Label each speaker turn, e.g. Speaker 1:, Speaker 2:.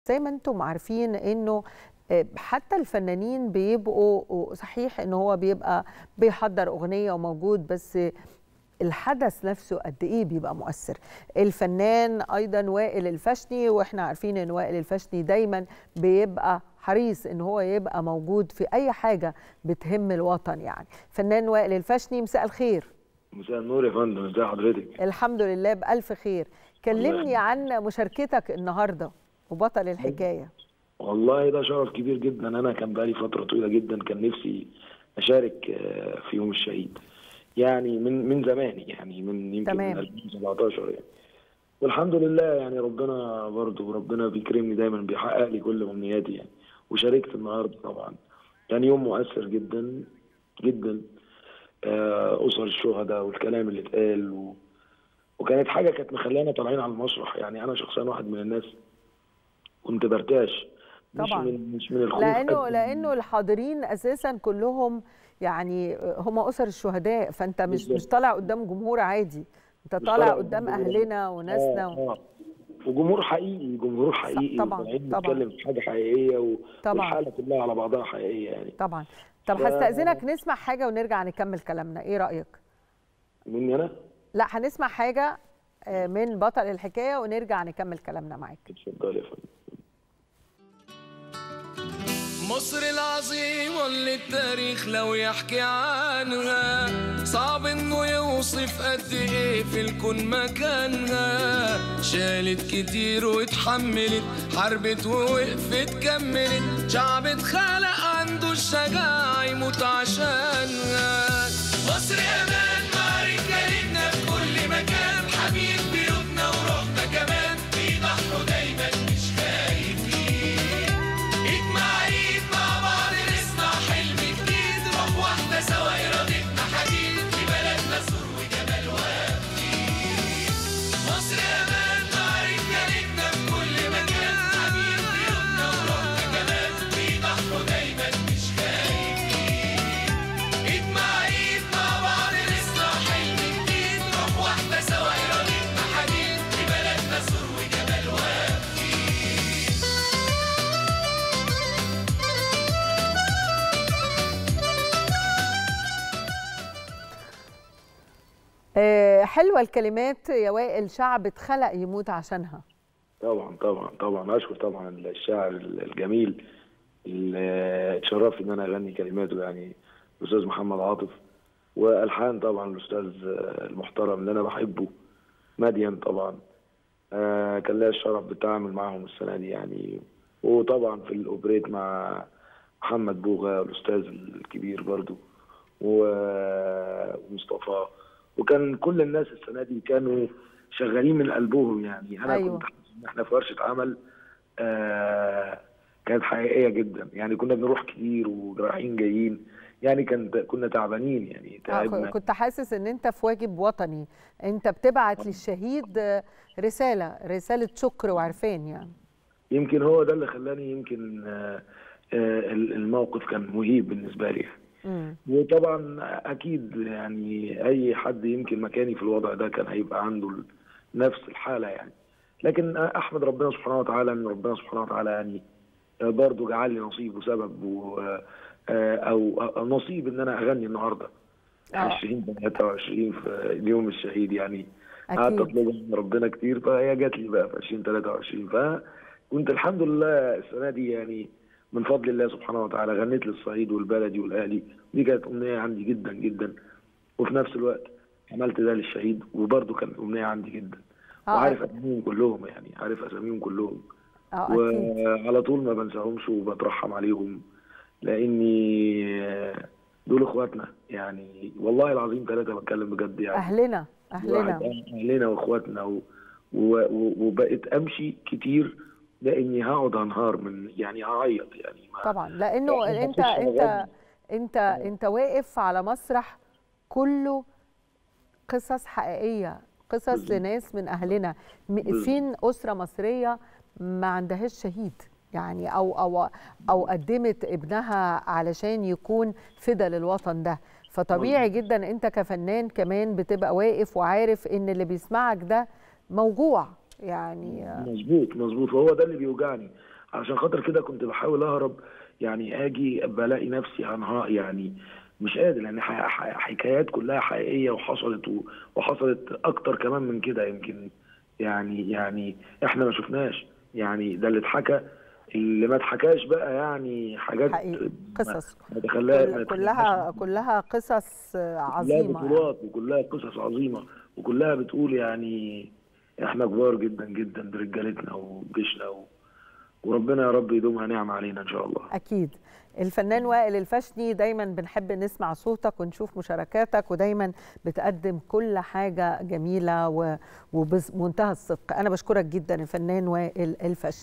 Speaker 1: زي ما انتم عارفين انه حتى الفنانين بيبقوا صحيح ان هو بيبقى بيحضر اغنيه وموجود بس الحدث نفسه قد ايه بيبقى مؤثر الفنان ايضا وائل الفشني واحنا عارفين ان وائل الفشني دايما بيبقى حريص ان هو يبقى موجود في اي حاجه بتهم الوطن يعني فنان وائل الفشني مساء الخير
Speaker 2: مساء النور يا فندم ازي حضرتك
Speaker 1: الحمد لله بالف خير كلمني عن مشاركتك النهارده وبطل الحكايه
Speaker 2: والله ده شرف كبير جدا انا كان بقالي فتره طويله جدا كان نفسي اشارك في يوم الشهيد يعني من من زمان يعني من يمكن
Speaker 1: تمام.
Speaker 2: من 2017 يعني والحمد لله يعني ربنا برضه ربنا بيكرمني دايما بيحقق لي كل امنياتي يعني وشاركت النهارده طبعا كان يوم مؤثر جدا جدا آه، اسر الشهداء والكلام اللي اتقال و... وكانت حاجه كانت مخلينا طالعين على المسرح يعني انا شخصيا واحد من الناس كنت برتاش مش
Speaker 1: طبعا.
Speaker 2: من مش من الخوف
Speaker 1: لانه
Speaker 2: قد-
Speaker 1: لانه الحاضرين اساسا كلهم يعني هم اسر الشهداء فانت مش
Speaker 2: بالظبط.
Speaker 1: مش طالع قدام جمهور عادي انت
Speaker 2: مش
Speaker 1: طالع
Speaker 2: طالع
Speaker 1: قدام
Speaker 2: قدام جمهور.
Speaker 1: اهلنا وناسنا
Speaker 2: آه، آه. وجمهور حقيقي جمهور حقيقي
Speaker 1: طبعاً،
Speaker 2: وطالعين
Speaker 1: طبعاً.
Speaker 2: بنتكلم في حاجه حقيقيه و...
Speaker 1: طبعاً.
Speaker 2: والحاله كلها على بعضها حقيقيه يعني
Speaker 1: طبعا طب
Speaker 2: ف-
Speaker 1: هستأذنك نسمع حاجة ونرجع نكمل كلامنا ايه رأيك
Speaker 2: مني انا
Speaker 1: لا هنسمع حاجة آه، من بطل الحكاية ونرجع نكمل كلامنا معاك
Speaker 2: اتفضل يا فندم
Speaker 3: مصر العظيمة اللي التاريخ لو يحكي عنها صعب انه يوصف قد ايه في الكون مكانها شالت كتير واتحملت حاربت ووقفت كملت شعب اتخلق عنده الشجاعة يموت عشانها مصر امان مع رجالتنا في كل مكان حبيب بيوتنا وروحنا كمان بيضحوا دايما مش خايفين ايد مع ايد مع بعض نصنع حلم جديد روح واحدة سوا ارادتنا حديد في بلدنا سور وجمال واقفين مصر امان مع رجالتنا في كل مكان حبيب بيوتنا وروحنا كمان بيضحوا دايما مش خايفين ايد مع ايد مع بعض نصنع حلم جديد روح واحدة سوا ارادتنا حديد في بلدنا سور وجمال واقفين
Speaker 1: آه، حلوة الكلمات يا وائل شعب اتخلق يموت عشانها
Speaker 2: طبعا طبعا طبعا اشكر طبعا الشاعر الجميل اللي اتشرفت ان انا اغني كلماته يعني الاستاذ محمد عاطف والحان طبعا الاستاذ المحترم اللي انا بحبه مدين طبعا آه، كان ليا الشرف بالتعامل معهم السنه دي يعني وطبعا في الاوبريت مع محمد بوغا الاستاذ الكبير برضو و- ومصطفى وكان كل الناس السنه دي كانوا شغالين من قلبهم يعني انا
Speaker 1: أيوة.
Speaker 2: كنت حاسس ان احنا في ورشه عمل آه كانت حقيقيه جدا يعني كنا بنروح كتير ورايحين جايين يعني كان كنا تعبانين يعني
Speaker 1: آه،
Speaker 2: تعبنا
Speaker 1: كنت حاسس ان انت في واجب وطني انت بتبعت للشهيد آه، رسالة رسالة شكر وعرفان يعني
Speaker 2: يمكن هو ده اللي خلاني يمكن آه آه الموقف كان مهيب بالنسبه لي
Speaker 1: مم.
Speaker 2: وطبعا اكيد يعني اي حد يمكن مكاني في الوضع ده كان هيبقى عنده ال- نفس الحاله يعني لكن احمد ربنا سبحانه وتعالى ان ربنا سبحانه وتعالى يعني برضه جعل لي نصيب وسبب و او أو نصيب ان انا اغني النهارده
Speaker 1: آه.
Speaker 2: 20 23 في اليوم الشهيد يعني قعدت
Speaker 1: أكيد.
Speaker 2: اطلبها من ربنا كتير فهي جات لي بقى في 20 23 فكنت الحمد لله السنه دي يعني من فضل الله سبحانه وتعالى غنيت للصعيد والبلدي والاهلي دي كانت امنيه عندي جدا جدا وفي نفس الوقت عملت ده للشهيد وبرضه كانت امنيه عندي جدا
Speaker 1: آه،
Speaker 2: وعارف اساميهم كلهم يعني عارف اساميهم كلهم
Speaker 1: اه اكيد
Speaker 2: وعلى طول ما بنساهمش وبترحم عليهم لاني دول اخواتنا يعني والله العظيم ثلاثه بتكلم بجد يعني
Speaker 1: اهلنا اهلنا
Speaker 2: واحد اهلنا واخواتنا و... و... و... وبقيت امشي كتير لاني هقعد انهار من يعني اعيط يعني ما
Speaker 1: طبعا لانه
Speaker 2: إحنا
Speaker 1: انت
Speaker 2: هنخش
Speaker 1: انت
Speaker 2: مغني.
Speaker 1: انت انت واقف على مسرح كله قصص حقيقيه قصص
Speaker 2: بالظبط.
Speaker 1: لناس من اهلنا م-
Speaker 2: بالظبط.
Speaker 1: فين اسره مصريه ما عندهاش شهيد يعني او او او قدمت ابنها علشان يكون فدا للوطن ده فطبيعي جدا انت كفنان كمان بتبقى واقف وعارف ان اللي بيسمعك ده موجوع يعني
Speaker 2: مظبوط مظبوط وهو ده اللي بيوجعني علشان خاطر كده كنت بحاول اهرب يعني اجي بلاقي نفسي انها يعني مش قادر لان ح- ح- حكايات كلها حقيقيه وحصلت و- وحصلت اكتر كمان من كده يمكن يعني يعني احنا ما شفناش يعني ده اللي اتحكى اللي ما اتحكاش بقى يعني حاجات
Speaker 1: حقيقي
Speaker 2: ما-
Speaker 1: قصص
Speaker 2: ما تخليها ما
Speaker 1: كل-
Speaker 2: تخليهاش
Speaker 1: كلها كلها قصص
Speaker 2: كلها
Speaker 1: عظيمه يعني.
Speaker 2: بطولات وكلها قصص عظيمه وكلها بتقول يعني احنا كبار جدا جدا برجالتنا وبجيشنا و... وربنا يا رب يدومها نعمه علينا ان شاء الله
Speaker 1: اكيد الفنان وائل الفشني دايما بنحب نسمع صوتك ونشوف مشاركاتك ودايما بتقدم كل حاجه جميله و- وبمنتهى الصدق انا بشكرك جدا الفنان وائل الفشني